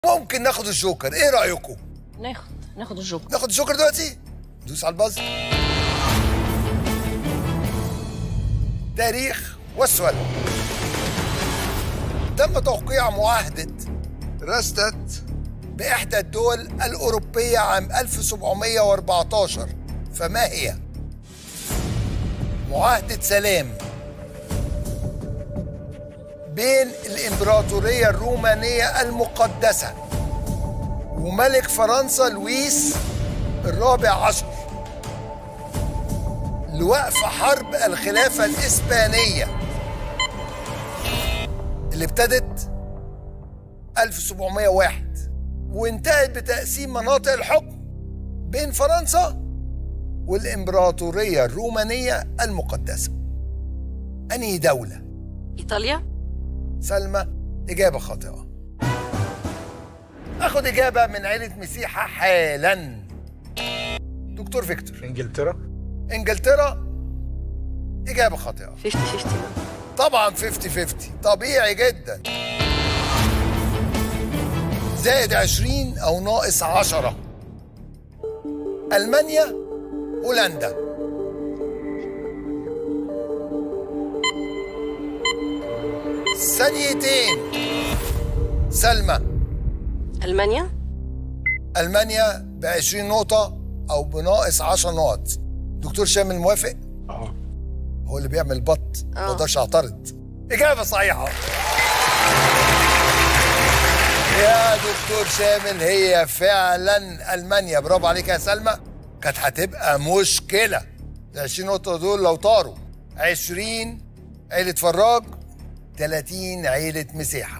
ممكن ناخد الجوكر ايه رايكم ناخد ناخد الجوكر ناخد الجوكر دلوقتي دوس على الباز تاريخ والسؤال تم توقيع معاهدة راستت بإحدى الدول الأوروبية عام 1714 فما هي؟ معاهدة سلام بين الإمبراطورية الرومانية المقدسة وملك فرنسا لويس الرابع عشر لوقف حرب الخلافة الإسبانية اللي ابتدت 1701 وانتهت بتقسيم مناطق الحكم بين فرنسا والإمبراطورية الرومانية المقدسة أنهي دولة؟ ايطاليا سلمى إجابة خاطئة أخد إجابة من عيلة مسيحة حالا دكتور فيكتور انجلترا إنجلترا إجابة خاطئة 50 50 طبعا 50 50 طبيعي جدا زائد 20 أو ناقص 10 ألمانيا هولندا ثانيتين سلمى المانيا المانيا ب 20 نقطة أو بناقص 10 نقط دكتور شامل موافق؟ اه هو اللي بيعمل بط ما آه. اقدرش اعترض إجابة صحيحة يا دكتور شامل هي فعلا ألمانيا برافو عليك يا سلمى كانت هتبقى مشكلة ال 20 نقطة دول لو طاروا 20 عيلة فراج 30 عيلة مسيحة